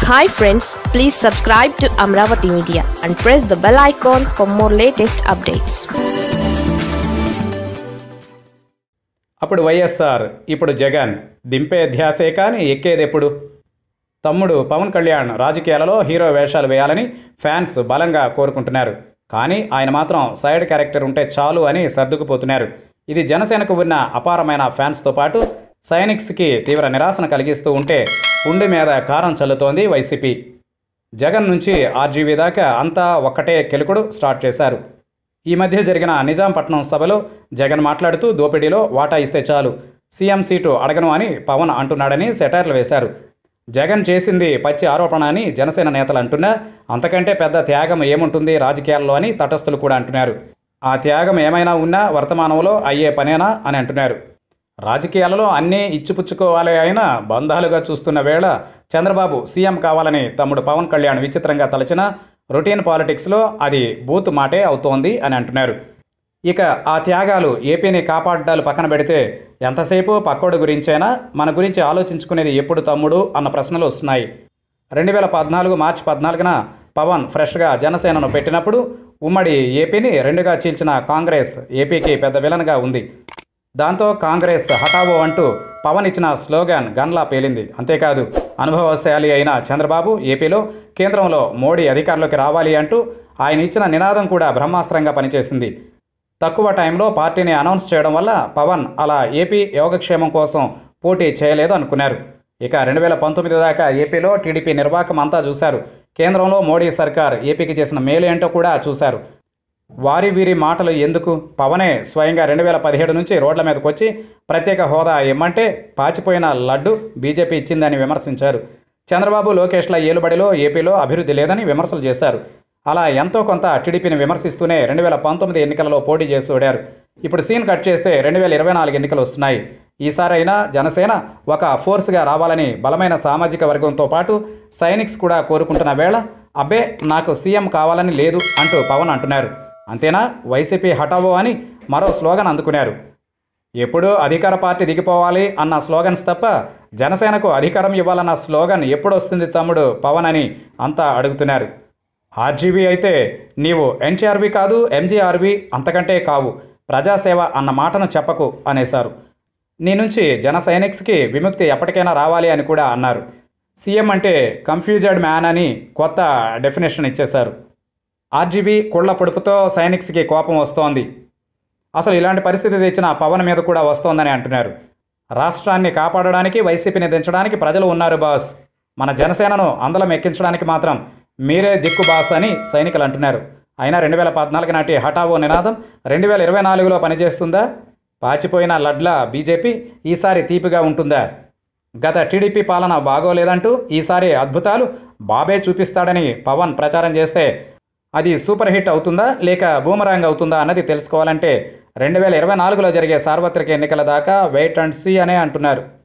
hi friends please subscribe to Amaravati media and press the bell icon for more latest updates అప్పుడు YSR ఇప్పుడు జగన్ దింపే ధ్యాసే కానీ ఎక్కేది ఎప్పుడు తమ్ముడు పవన్ కళ్యాణ్ రాజకీయాలలో హీరో వేషాలు వేయాలని ఫ్యాన్స్ బలంగా కోరుకుంటున్నారు కానీ ఆయన మాత్రం సైడ్ క్యారెక్టర్ ఉంటే చాలు అని సర్దుకుపోతున్నారు ఇది జనసేనకు ఉన్న అపారమైన ఫ్యాన్స్తో పాటు సైనిక్స్కి తీవ్ర నిరాశను కలిగిస్తూ ఉంటే ఉండి మీద కారం చల్లుతోంది వైసీపీ జగన్ నుంచి ఆర్జీవీ దాకా అంతా ఒక్కటే కెలుకుడు స్టార్ట్ చేశారు ఈ మధ్య జరిగిన నిజాంపట్నం సభలో జగన్ మాట్లాడుతూ దోపిడీలో వాటా ఇస్తే చాలు సీఎం సీటు అడగను అని పవన్ అంటున్నాడని సెటైర్లు వేశారు జగన్ చేసింది పచ్చి ఆరోపణ అని జనసేన నేతలు అంటున్నా అంతకంటే పెద్ద త్యాగం ఏముంటుంది రాజకీయాల్లో అని తటస్థులు కూడా అంటున్నారు ఆ త్యాగం ఏమైనా ఉన్నా వర్తమానంలో అయ్యే పనేనా అని అంటున్నారు రాజకీయాలలో అన్నీ ఇచ్చిపుచ్చుకోవాలి అయినా బంధాలుగా చూస్తున్న వేళ చంద్రబాబు సీఎం కావాలని తమ్ముడు పవన్ కళ్యాణ్ విచిత్రంగా తలచిన రొటీన్ పాలిటిక్స్లో అది బూత్ మాటే అవుతోంది అని అంటున్నారు ఇక ఆ త్యాగాలు ఏపీని కాపాడ్డాలు పక్కన పెడితే ఎంతసేపు పక్కోడు గురించైనా మన గురించి ఆలోచించుకునేది ఎప్పుడు తమ్ముడు అన్న ప్రశ్నలు వస్తున్నాయి రెండు వేల పద్నాలుగు మార్చి పద్నాలుగున పవన్ ఫ్రెష్గా జనసేనను పెట్టినప్పుడు ఉమ్మడి ఏపీని రెండుగా చీల్చిన కాంగ్రెస్ ఏపీకి పెద్ద విలన్గా ఉంది దాంతో కాంగ్రెస్ హఠావో అంటూ పవన్ ఇచ్చిన స్లోగన్ గన్లా పేలింది అంతేకాదు అనుభవశాలి అయిన చంద్రబాబు ఏపీలో కేంద్రంలో మోడీ అధికారంలోకి రావాలి అంటూ ఆయన ఇచ్చిన నినాదం కూడా బ్రహ్మాస్త్రంగా పనిచేసింది తక్కువ టైంలో పార్టీని అనౌన్స్ చేయడం వల్ల పవన్ అలా ఏపీ యోగక్షేమం కోసం పోటీ చేయలేదు అనుకున్నారు ఇక రెండు వేల పంతొమ్మిది దాకా ఏపీలో టీడీపీ నిర్వాహకం అంతా చూశారు కేంద్రంలో మోడీ సర్కార్ ఏపీకి చేసిన మేలు ఏంటో కూడా చూశారు వారి వీరి మాటలు ఎందుకు పవనే స్వయంగా రెండు వేల పదిహేడు నుంచి రోడ్ల మీదకి వచ్చి ప్రత్యేక హోదా ఇమ్మంటే పాచిపోయిన లడ్డు బీజేపీ ఇచ్చిందని విమర్శించారు చంద్రబాబు లోకేష్ల ఏలుబడిలో ఏపీలో అభివృద్ధి లేదని విమర్శలు చేశారు అలా ఎంతో కొంత టీడీపీని విమర్శిస్తూనే రెండు వేల పంతొమ్మిది ఎన్నికలలో పోటీ చేసి ఓడారు ఇప్పుడు సీన్ కట్ చేస్తే రెండు వేల ఇరవై నాలుగు ఎన్నికలు వస్తున్నాయి ఈసారైనా జనసేన ఒక ఫోర్స్గా రావాలని బలమైన సామాజిక వర్గంతో పాటు సైనిక్స్ కూడా కోరుకుంటున్న వేళ అబ్బే నాకు సీఎం కావాలని లేదు అంటూ పవన్ అంటున్నారు అంతేనా వైసీపీ హఠావో అని మరో స్లోగన్ అందుకున్నారు ఎప్పుడు అధికార పార్టీ దిగిపోవాలి అన్న స్లోగన్స్ తప్ప జనసేనకు అధికారం ఇవ్వాలన్న స్లోగన్ ఎప్పుడు వస్తుంది తమ్ముడు పవన్ అని అంతా అడుగుతున్నారు ఆర్జీవీ అయితే నీవు ఎన్టీఆర్వి కాదు ఎంజీఆర్వి అంతకంటే కావు ప్రజాసేవ అన్న మాటను చెప్పకు అనేశారు నీ నుంచి జన సైనిక్స్కి విముక్తి ఎప్పటికైనా రావాలి అని కూడా అన్నారు సీఎం అంటే కన్ఫ్యూజడ్ మ్యాన్ అని కొత్త డెఫినేషన్ ఇచ్చేశారు ఆర్జీబీ కుళ్ళ పొడుపుతో సైనిక్స్కి కోపం వస్తోంది అసలు ఇలాంటి పరిస్థితి తెచ్చిన పవన్ మీద కూడా వస్తోందని అంటున్నారు రాష్ట్రాన్ని కాపాడడానికి వైసీపీని దించడానికి ప్రజలు ఉన్నారు బాస్ మన జనసేనను అందలం ఎక్కించడానికి మాత్రం మీరే దిక్కు బాస్ అని సైనికులు అంటున్నారు అయినా రెండు వేల పద్నాలుగు నాటి హఠావో నినాదం రెండు వేల ఇరవై నాలుగులో పనిచేస్తుందా పాచిపోయిన లడ్ల బీజేపీ ఈసారి తీపిగా ఉంటుందా గత టీడీపీ పాలన బాగోలేదంటూ ఈసారి అద్భుతాలు బాబే చూపిస్తాడని పవన్ ప్రచారం చేస్తే అది సూపర్ హిట్ అవుతుందా లేక బూమరాంగ్ అవుతుందా అన్నది తెలుసుకోవాలంటే రెండు వేల ఇరవై నాలుగులో జరిగే సార్వత్రిక ఎన్నికల దాకా వెయిట్ అండ్ సీ అనే అంటున్నారు